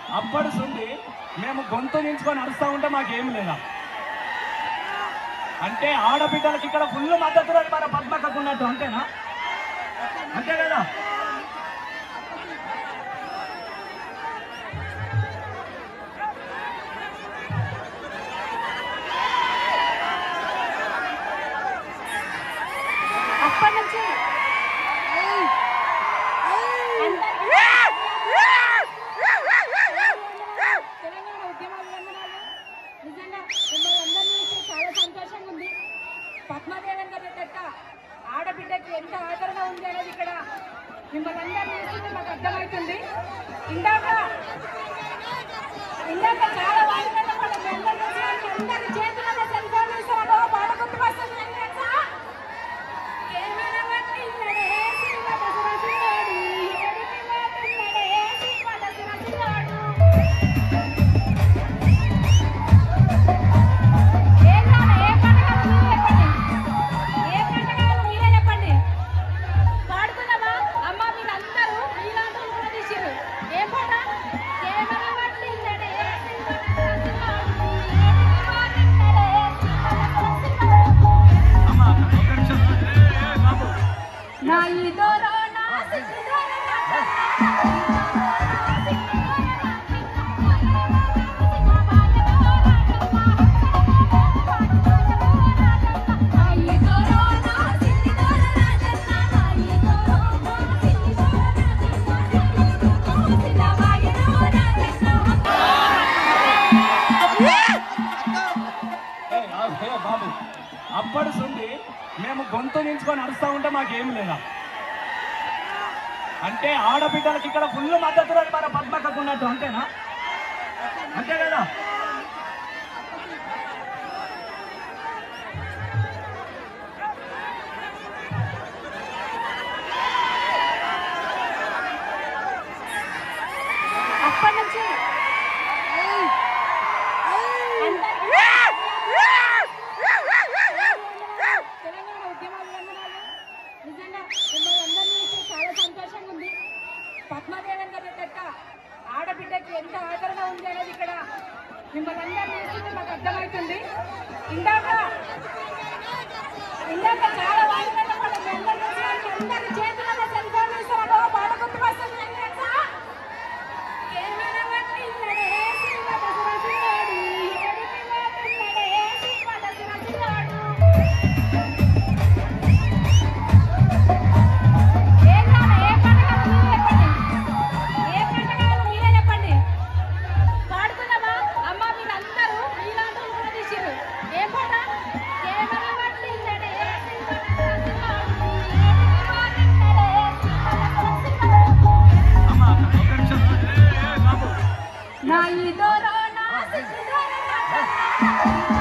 అప్పటి నుండి మేము గొంతు నించుకొని అరుస్తా ఉంటే మాకేం లేదా అంటే ఆడబిడ్డలకి ఇక్కడ ఫుల్ మద్దతు రోజు మన పద్మకకు ఉన్నట్టు అంతేనా అంతే కదా అప్పటి నుంచి తెలంగాణ ఉద్యమ అభినందనాలు నిజంగా మిమ్మల్ని అందరినీ చూసి చాలా సంతోషంగా ఉంది పద్మదేవన్ గారి పెట్ట ఆడబిడ్డకి ఎంత ఆదరణ ఉంది అనేది ఇక్కడ మిమ్మల్ని అందరినీ చూస్తుంటే మాకు అర్థమవుతుంది ఇందాక ఇందాక చాలా వాయిదాల పడ్డ మీ అందరి నుంచి అందరి చేతులలో సెల్ ఫోన్ ఇస్తారో బాగా గుర్తు వస్తుంది నాకు తెలుసా? ఏమైనా పట్టిందడే శ్రీమత సురసినాడు, ఏడికి పోతున్నడే శ్రీమత సురసినాడు. ఏం కావాలి? ఏ పాట కావాలి? మీరే చెప్పండి. ఏ పాట కావాలి? మీరే చెప్పండి. పాడుకుందామా? అమ్మ మీరందరూ మీలాంటి వాళ్ళు కూడా తీసిర్రు. ఏం పాట? ఏమైనా పట్టిందడే శ్రీమత సురసినాడు, ఏడికి పోతున్నడే శ్రీమత సురసినాడు. అమ్మ ఒక నిమిషం ఏ, ఏ, బాబు నా ఇదోరో నా సిద్ధోరో ఏ, ఆ, ఏ, బాబు అప్పటి నుండి మేము గొంతు నించుకొని అరుస్తా ఉంటే మాకేం లేదా అంటే ఆడబిడ్డలకి ఇక్కడ ఫుల్ మద్దతు రోజు మన పద్మకకు ఉన్నట్టు అంతేనా అంతే కదా అప్పటి నుంచి తెలంగాణ ఉద్యమ అభినందనాలు నిజంగా మిమ్మల్ని అందరినీ చూసి చాలా సంతోషంగా ఉంది పద్మదేవన్ గారి పెట్ట ఆడబిడ్డకి ఎంత ఆదరణ ఉంది అనేది ఇక్కడ మిమ్మల్ని అందరినీ చూస్తుంటే మాకు అర్థమవుతుంది ఇందాక ఇందాక చాలా వాయిదాల పడ్డ మీ అందరి నుంచి అందరి చేతులలో సెల్ ఫోన్ ఇస్తారో బాగా గుర్తు వస్తుంది నాకు తెలుసా? ఏమైనా పట్టిందడే శ్రీమత సురసినాడు, ఏడికి పోతున్నడే శ్రీమత సురసినాడు. ఏం కావాలి? ఏ పాట కావాలి? మీరే చెప్పండి. ఏ పాట కావాలి? మీరే చెప్పండి. పాడుకుందామా? అమ్మ మీరందరూ మీలాంటి వాళ్ళు కూడా తీసిర్రు. ఏం పాట? ఏమైనా పట్టిందడే శ్రీమత సురసినాడు, ఏడికి పోతున్నడే శ్రీమత సురసినాడు. అమ్మ ఒక నిమిషం ఏ, ఏ, బాబు నా ఇదోరో నా సిద్ధోరో